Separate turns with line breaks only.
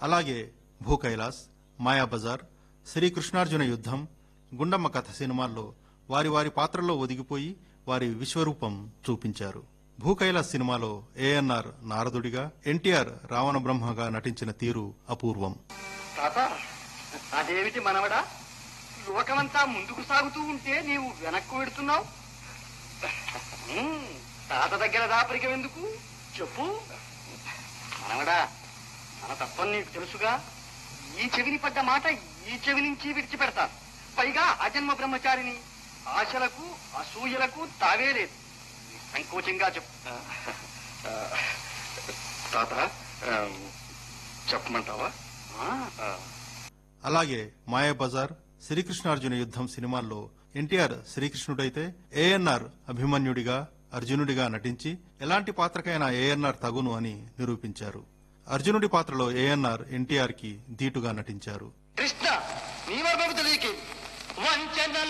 అలాగే భూ కైలాస్ మాయాబజార్ శ్రీకృష్ణార్జున యుద్ధం గుండమ్మ కథ సినిమాల్లో వారి వారి పాత్రల్లో ఒదిగిపోయి వారి విశ్వరూపం చూపించారు భూ కైలాస్ సినిమాలో ఏఎన్ఆర్ నారదుడిగా ఎన్టీఆర్ రావణ బ్రహ్మగా నటించిన తీరు అపూర్వం
తాత అదేమిటి మనవడా లోకమంతా ముందుకు సాగుతూ ఉంటే నీవు వెనక్కు వెడుతున్నావు ఉమ్, తాత దగ్గర దాపరికం ఎందుకు చెప్పు మనవడా మన తత్వం నీకు తెలుసుగా ఈ చెవిని పడ్డ మాట ఈ చెవి నుంచి విడిచిపెడతాను పైగా అజన్మ బ్రహ్మచారిని ఆశలకు అసూయలకు తావే లేదు సంకోచంగా చెప్పు తాత చెప్పమంటావా
అలాగే మాయాబజార్ శ్రీకృష్ణార్జున యుద్ధం సినిమాల్లో ఎన్టీఆర్ శ్రీకృష్ణుడైతే ఏఎన్ఆర్ అభిమన్యుడిగా అర్జునుడిగా నటించి ఎలాంటి పాత్రకైనా ఏఎన్ఆర్ తగును అని నిరూపించారు అర్జునుడి పాత్రలో ఏఎన్ఆర్ ఎన్టీఆర్ కి ధీటుగా నటించారు
కృష్ణ నీ వర్గము తెలియకే వంచన